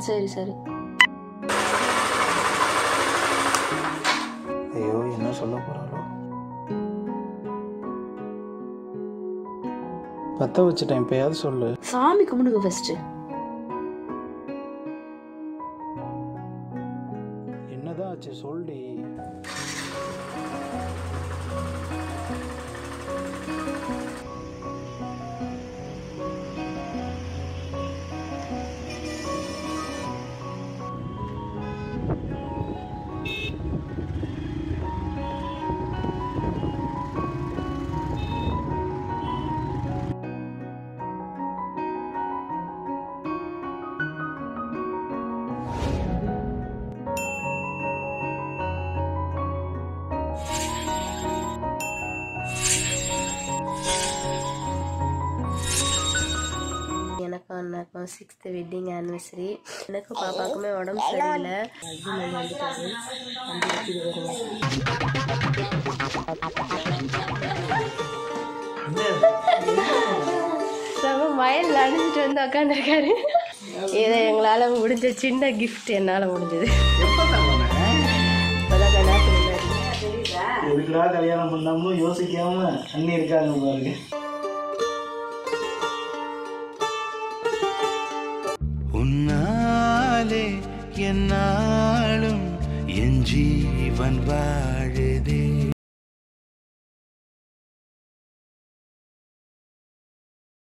சரி சரி ஐயோ என்ன சொல்ல போகிறாளோ பற்ற வச்சுட்டேன் இப்போயாவது சொல்லு சாமி கும்பிடுங்க ஃபர்ஸ்ட் என்னதான் ஆச்சு சொல்டி எனக்கும் அண்ணாக்கும் சிக்ஸ்த் வெட்டிங் ஆனிவர்சரி எனக்கும் பாப்பாக்குமே உடம்பு சரியில்லை ஹஸ்பண்ட் வந்துட்டாரு வந்து எடுத்துட்டு வருங்க ரொம்ப மயில் அணிஞ்சிட்டு வந்து உட்காந்துருக்காரு இதை எங்களால் முடிஞ்ச சின்ன கிஃப்ட் என்னால் முடிஞ்சது இப்போதான் கல்யாணத்துக்கு முன்னாடி எதுக்குலாம் கல்யாணம் பண்ணாமலும் யோசிக்காம அண்ணி இருக்காங்க பாருங்க உன்னாலே என்னாலும் என் ஜீவன் வாழ